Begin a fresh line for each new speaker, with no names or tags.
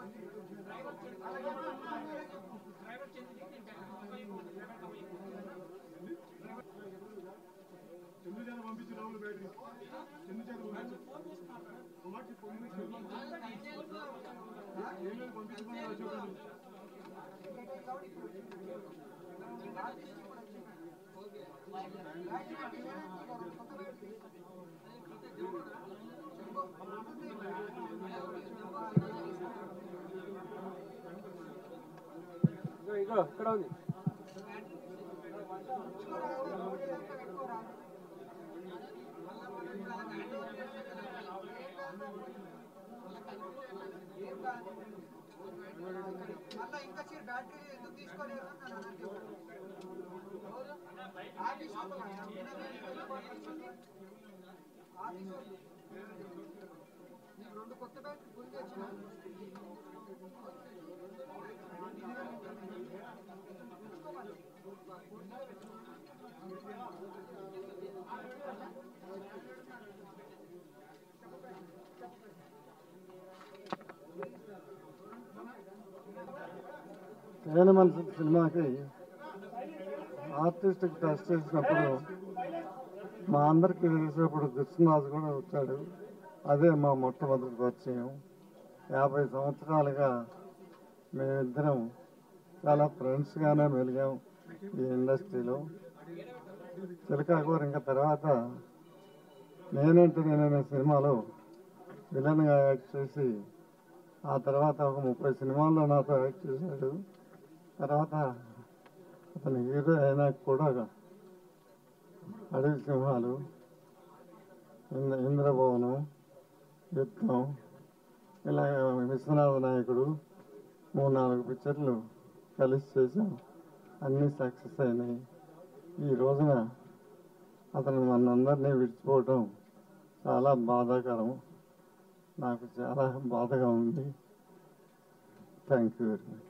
ఎన్ని జన పంపించి లోపల బ్యాటరీ ఎన్ని జన ఒకటి పొమ్మిది ఏం లేదు పంపించమని అశోక్
ఇగో ఇక్కడ ఉంది
మళ్ళా ఇంకా చీర బ్యాటరీ ఎందుకు తీసుకోలేదు అని నన్ను అన్నట్టు. ఎవరు? ఆఫీస్ వాళ్ళు. ఆఫీస్ వాళ్ళు. నీకు రెండు కొత్త బ్యాటరీ ఫుల్ తెచ్చిన
నేను మనసు సినిమాకి ఆర్టిస్ట్కి టెస్ట్ చేసినప్పుడు మా అందరికీ తెలిసినప్పుడు కృష్ణరాజు కూడా వచ్చాడు అదే మా మొట్టమొదటి పరిచయం యాభై సంవత్సరాలుగా మేమిద్దరం చాలా ఫ్రెండ్స్గానే మెలిగాం ఈ ఇండస్ట్రీలో చిలకాకూర ఇంకా తర్వాత నేనంటే నేననే సినిమాలో విలన్గా యాక్ట్ చేసి ఆ తర్వాత ఒక ముప్పై సినిమాల్లో నాతో యాక్ట్ చేశాడు తర్వాత అతను హీరో అయినా కూడా అడవి సింహాలు ఇంద్ర ఇంద్రభవనం యుద్ధం ఇలా విశ్వనాథ నాయకుడు మూడు నాలుగు పిక్చర్లు కలిసి చేశాం అన్నీ సక్సెస్ అయినాయి ఈ రోజున అతను మనందరినీ విడిచిపోవటం చాలా బాధాకరం నాకు చాలా బాధగా ఉంది థ్యాంక్ యూ వెరీ మచ్